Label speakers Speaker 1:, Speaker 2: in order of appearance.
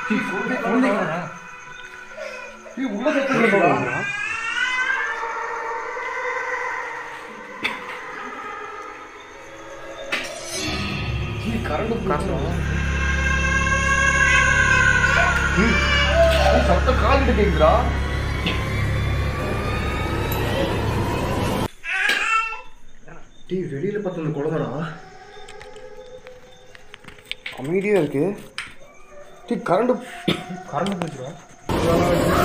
Speaker 1: குழந்தைங்களா
Speaker 2: டேய் உள்ள சத்தம் இல்லடா டேய் கரண்ட் கரண்ட் சத்தம் காலிட்டு கேக்குதுடா டேய் வெளியில பார்த்து அந்த குழந்தைடா அமைதியா இருக்கு டேய் கரண்ட்
Speaker 1: கரண்ட் போச்சுடா